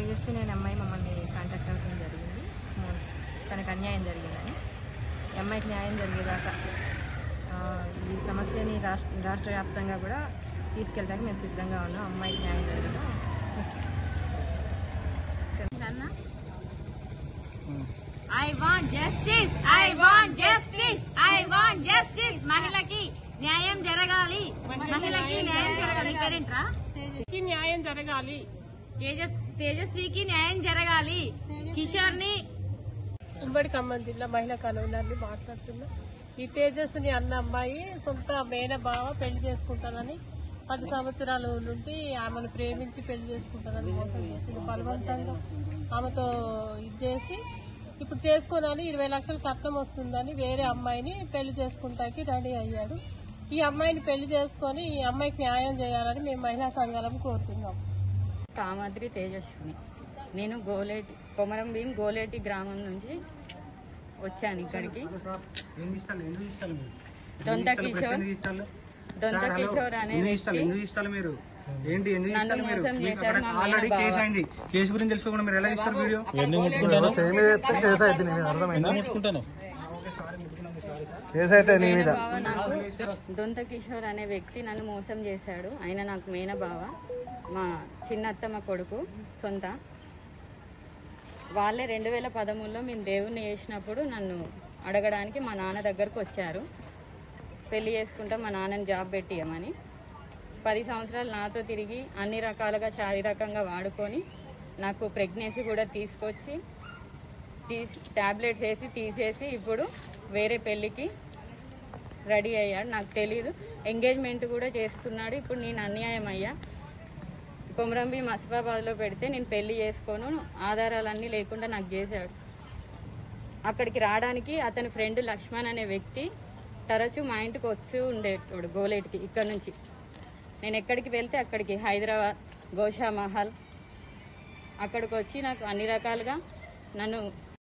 తేజస్వి అనే అమ్మాయి మమ్మల్ని కాంటాక్ట్ అవ్వడం జరిగింది మ- తనకు అన్యాయం జరిగిందని ఈ అమ్మాయికి న్యాయం జరిగేదాకా ఆ, ఈ సమస్యని రాష్ట్ర రాష్ట్ర వ్యాప్తంగా కూడా తీసుకెళ్ళడానికి మేము సిద్ధంగా ఉన్నాం అమ్మాయికి న్యాయం జరగడం I want justice I want justice I want justice మహిళకి న్యాయం జరగాలి మహిళకి న్యాయం జరగాలి నీ పేరేంట్రా కి న్యాయం జరగాలి తేజస్ తేజస్వికి న్యాయం జరగాలి కిషోర్ ని ఉమ్మడి ఖమ్మం జిల్లా మహిళా కన్వీనర్ని మాట్లాడుతున్నా ఈ తేజస్సుని అన్న అమ్మాయి సొంత మేన బావ పెళ్లి చేసుకుంటానని పది సంవత్సరాల నుండి ఆమెను ప్రేమించి పెళ్లి చేసుకుంటానని మోసం చేసింది బలవంతంగా ఆమెతో ఇది చేసి ఇప్పుడు చేసుకోనని ఇరవై లక్షల కట్నం వస్తుందని వేరే అమ్మాయిని పెళ్లి చేసుకుంటాకి రెడీ అయ్యాడు ఈ అమ్మాయిని పెళ్లి చేసుకొని ఈ అమ్మాయికి న్యాయం చేయాలని మేము మహిళా సంఘాలను కోరుతున్నాం కామాద్రి తేజస్విని నేను గోలేటి కొమరం భీం గోలేటి గ్రామం నుంచి వచ్చాను ఇక్కడికి ఎందుకు ఇష్టాలు ఎందుకు ఇష్టాలు మీరు దొంత ఎందుకు కిషోర్ ఎందుకు ఇష్టాలు దొంత సార్, హలో. కిషోర్ అనే ఎందుకు ఇష్టాలు వ్యక్తి ఎందుకు ఇష్టాలు మీరు ఏంటి ఎందుకు నన్ను ఇష్టాలు మీరు మోసం మీకు చేశారు అక్కడ మా ఆల్రెడీ మేనబావ. కేసు అయింది కేసు గురించి తెలుసుకోకుండా మీరు ఎలా ఇస్తారు వీడియో కేసు అయితే నీ మీద బావ నాకు దొంత కిషోర్ అనే వ్యక్తి నన్ను మోసం చేశాడు ఆయన నాకు మేన బావ మా చిన్నత్తమ్మ కొడుకు సొంత వాళ్ళే రెండు వేల పదమూడులో మేము దేవుణ్ణి చేసినప్పుడు నన్ను అడగడానికి మా నాన్న దగ్గరకు వచ్చారు పెళ్లి చేసుకుంటా మా నాన్నని జాబ్ పెట్టియమని పది సంవత్సరాలు నాతో తిరిగి అన్ని రకాలుగా శారీరకంగా వాడుకొని నాకు ప్రెగ్నెన్సీ కూడా తీసుకొచ్చి తీసి ట్యాబ్లెట్స్ వేసి తీసేసి ఇప్పుడు వేరే పెళ్ళికి రెడీ అయ్యాడు నాకు తెలియదు ఎంగేజ్మెంట్ కూడా చేసుకున్నాడు ఇప్పుడు నేను అన్యాయం అయ్యా కొమరంబి మసిఫాబాద్లో పెడితే నేను పెళ్లి చేసుకోను ఆధారాలన్నీ లేకుండా నాకు చేశాడు అక్కడికి రావడానికి అతని ఫ్రెండ్ లక్ష్మణ్ అనే వ్యక్తి తరచూ మా ఇంటికి వచ్చి ఉండేటోడు గోలేటికి ఇక్కడ నుంచి నేను ఎక్కడికి వెళ్తే అక్కడికి హైదరాబాద్ గోషా మహల్ అక్కడికి వచ్చి నాకు అన్ని రకాలుగా నన్ను